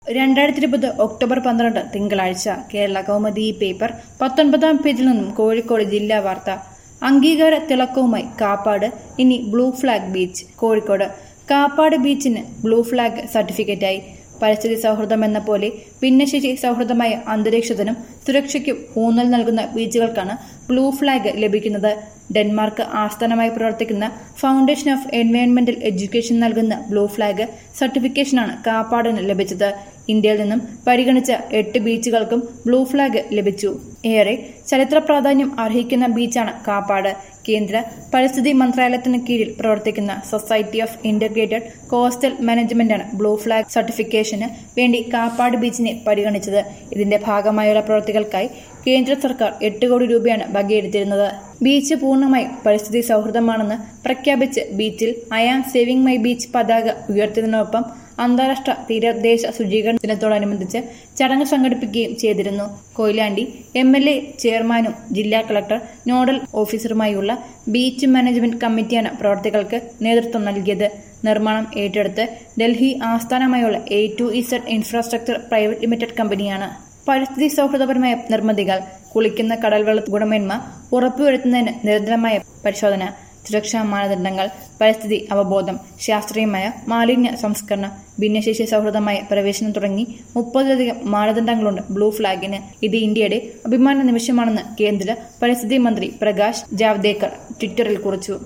രണ്ടായിരത്തി ഇരുപത് ഒക്ടോബർ പന്ത്രണ്ട് തിങ്കളാഴ്ച കേരള കൗമുദി പേപ്പർ പത്തൊൻപതാം പേജിൽ നിന്നും കോഴിക്കോട് ജില്ലാ വാർത്ത അംഗീകാര തിളക്കവുമായി കാപ്പാട് ഇനി blue flag beach Kozhikode Kappad ബീച്ചിന് ബ്ലൂ ഫ്ലാഗ് സർട്ടിഫിക്കറ്റായി പരിസ്ഥിതി സൗഹൃദമെന്ന പോലെ ഭിന്നശേഷി സൗഹൃദമായ അന്തരീക്ഷത്തിനും സുരക്ഷയ്ക്കും ഊന്നൽ നൽകുന്ന ബീച്ചുകൾക്കാണ് ബ്ലൂ ഫ്ലാഗ് ലഭിക്കുന്നത് ഡെൻമാർക്ക് ആസ്ഥാനമായി പ്രവർത്തിക്കുന്ന ഫൗണ്ടേഷൻ ഓഫ് എൻവയോൺമെന്റൽ എഡ്യൂക്കേഷൻ നൽകുന്ന ബ്ലൂ ഫ്ലാഗ് സർട്ടിഫിക്കേഷനാണ് കാപ്പാടിന് ലഭിച്ചത് ഇന്ത്യയിൽ നിന്നും പരിഗണിച്ച എട്ട് ബീച്ചുകൾക്കും ബ്ലൂ ഫ്ലാഗ് ലഭിച്ചു ഏറെ ചരിത്ര പ്രാധാന്യം അർഹിക്കുന്ന ബീച്ചാണ് കാപ്പാട് കേന്ദ്ര പരിസ്ഥിതി മന്ത്രാലയത്തിന് കീഴിൽ പ്രവർത്തിക്കുന്ന സൊസൈറ്റി ഓഫ് ഇന്റഗ്രേറ്റഡ് കോസ്റ്റൽ മാനേജ്മെന്റാണ് ബ്ലൂ ഫ്ലാഗ് സർട്ടിഫിക്കേഷന് വേണ്ടി കാപ്പാട് ബീച്ചിനെ പരിഗണിച്ചത് ഇതിന്റെ ഭാഗമായുള്ള പ്രവൃത്തികൾക്കായി കേന്ദ്ര സർക്കാർ എട്ട് കോടി രൂപയാണ് വകയിരുത്തിയിരുന്നത് ബീച്ച് പൂർണ്ണമായും പരിസ്ഥിതി സൗഹൃദമാണെന്ന് പ്രഖ്യാപിച്ച് ബീച്ചിൽ I am saving my beach പതാക ഉയർത്തിയതിനൊപ്പം അന്താരാഷ്ട്ര തീരദേശ ശുചീകരണ ദിനത്തോടനുബന്ധിച്ച് ചടങ്ങ് സംഘടിപ്പിക്കുകയും ചെയ്തിരുന്നു കൊയിലാണ്ടി എം എൽ എ ചെയർമാനും ജില്ലാ കളക്ടർ നോഡൽ ഓഫീസറുമായുള്ള ബീച്ച് മാനേജ്മെന്റ് കമ്മിറ്റിയാണ് പ്രവർത്തികൾക്ക് നേതൃത്വം നൽകിയത് നിർമ്മാണം ഏറ്റെടുത്ത് ഡൽഹി ആസ്ഥാനമായുള്ള A to Z infrastructure private limited കമ്പനിയാണ് പരിസ്ഥിതി സൗഹൃദപരമായ നിർമ്മിതികൾ കുളിക്കുന്ന കടൽവെള്ള ഗുണമേന്മ ഉറപ്പുവരുത്തുന്നതിന് നിരന്തരമായ പരിശോധന സുരക്ഷാ മാനദണ്ഡങ്ങൾ പരിസ്ഥിതി അവബോധം ശാസ്ത്രീയമായ മാലിന്യ സംസ്കരണം ഭിന്നശേഷി സൗഹൃദമായ പ്രവേശനം തുടങ്ങി മുപ്പതിലധികം മാനദണ്ഡങ്ങളുണ്ട് ബ്ലൂ ഫ്ലാഗിന് ഇത് ഇന്ത്യയുടെ അഭിമാന നിമിഷമാണെന്ന് കേന്ദ്ര പരിസ്ഥിതി മന്ത്രി പ്രകാശ് ജാവ്ദേക്കർ ട്വിറ്ററിൽ കുറിച്ചു